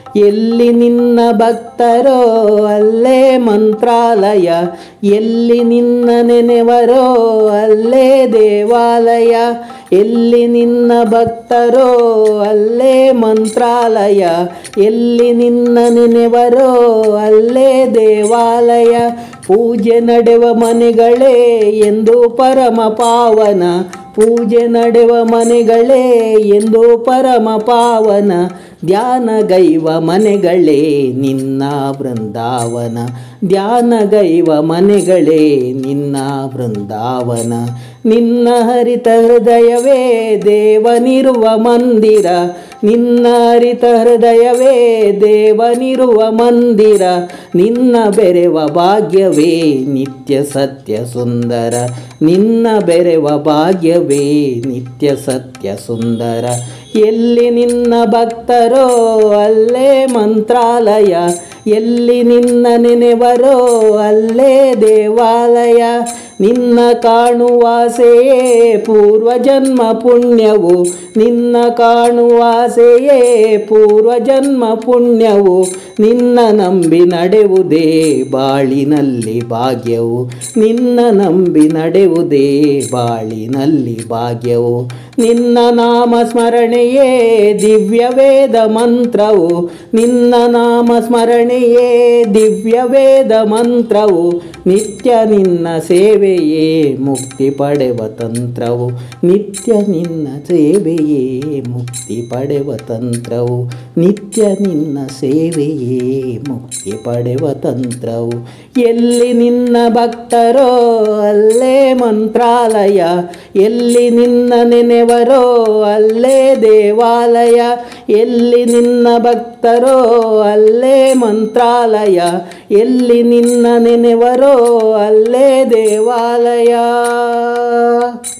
ಎಲ್ಲಿ ನಿನ್ನ ಭಕ್ತರೋ ಅಲ್ಲೇ ಮಂತ್ರಾಲಯ ಎಲ್ಲಿ ನಿನ್ನ ನೆನೆವರೋ ಅಲ್ಲೇ ದೇವಾಲಯ ಎಲ್ಲಿ ನಿನ್ನ ಭಕ್ತರೋ ಅಲ್ಲೇ ಮಂತ್ರಾಲಯ ಎಲ್ಲಿ ನಿನ್ನ ನೆನೆವರೋ ಅಲ್ಲೇ ದೇವಾಲಯ ಪೂಜೆ ನಡೆವ ಮನೆಗಳೇ ಎಂದು ಪರಮ ಪಾವನ ಪೂಜೆ ನಡೆವ ಮನೆಗಳೇ ಎಂದು ಪರಮ ಪಾವನ ಧ್ಯಾನಗೈವ ಮನೆಗಳೇ ನಿನ್ನ ಬೃಂದಾವನ ಧ್ಯಾನಗೈವ ಮನೆಗಳೇ ನಿನ್ನ ಬೃಂದಾವನ ನಿನ್ನ ಹರಿತ ಹೃದಯವೇ ದೇವನಿರುವ ಮಂದಿರ ನಿನ್ನ ಹರಿತ ಹೃದಯವೇ ದೇವನಿರುವ ಮಂದಿರ ನಿನ್ನ ಬೆರೆವ ಭಾಗ್ಯವೇ ನಿತ್ಯ ಸತ್ಯ ಸುಂದರ ನಿನ್ನ ಬೆರೆವ ಭಾಗ್ಯವೇ ನಿತ್ಯ ಸತ್ಯ ಸುಂದರ ಎಲ್ಲಿ ನಿನ್ನ ಭಕ್ತರೋ ಅಲ್ಲೇ ಮಂತ್ರಾಲಯ ಎಲ್ಲಿ ನಿನ್ನ ನೆನೆವರೋ ಅಲ್ಲೇ ದೇವಾಲಯ ನಿನ್ನ ಕಾಣುವಾಸೆಯೇ ಪೂರ್ವಜನ್ಮ ಪುಣ್ಯವು ನಿನ್ನ ಕಾಣುವಾಸೆಯೇ ಪೂರ್ವಜನ್ಮ ಪುಣ್ಯವು ನಿನ್ನ ನಂಬಿ ನಡೆವುದೇ ಬಾಳಿನಲ್ಲಿ ಭಾಗ್ಯವು ನಿನ್ನ ನಂಬಿ ನಡೆವುದೇ ಬಾಳಿನಲ್ಲಿ ಭಾಗ್ಯವು ನಿನ್ನ ನಾಮ ಸ್ಮರಣೆಯೇ ದಿವ್ಯ ವೇದ ಮಂತ್ರವು ನಿನ್ನ ನಾಮ ಸ್ಮರಣೆಯೇ ದಿವ್ಯ ವೇದ ಮಂತ್ರವು ನಿತ್ಯ ನಿನ್ನ ಸೇವೆಯೇ ಮುಕ್ತಿ ಪಡೆವ ತಂತ್ರವು ನಿತ್ಯ ನಿನ್ನ ಸೇವೆಯೇ ಮುಕ್ತಿ ಪಡೆವ ತಂತ್ರವು ನಿತ್ಯ ನಿನ್ನ ಸೇವೆಯೇ ಮುಕ್ತಿ ಪಡೆವ ತಂತ್ರವು ಎಲ್ಲಿ ನಿನ್ನ ಭಕ್ತರೋ ಅಲ್ಲೇ ಮಂತ್ರಾಲಯ ಎಲ್ಲಿ ನಿನ್ನ ನೆನೆವರೋ ಅಲ್ಲೇ ದೇವಾಲಯ ಎಲ್ಲಿ ನಿನ್ನ ಭಕ್ತರೋ ಅಲ್ಲೇ ಮಂತ್ರಾಲಯ ಎಲ್ಲಿ ನಿನ್ನ ನೆನೆವರೋ ಅಲ್ಲೇ ದೇವಾಲಯ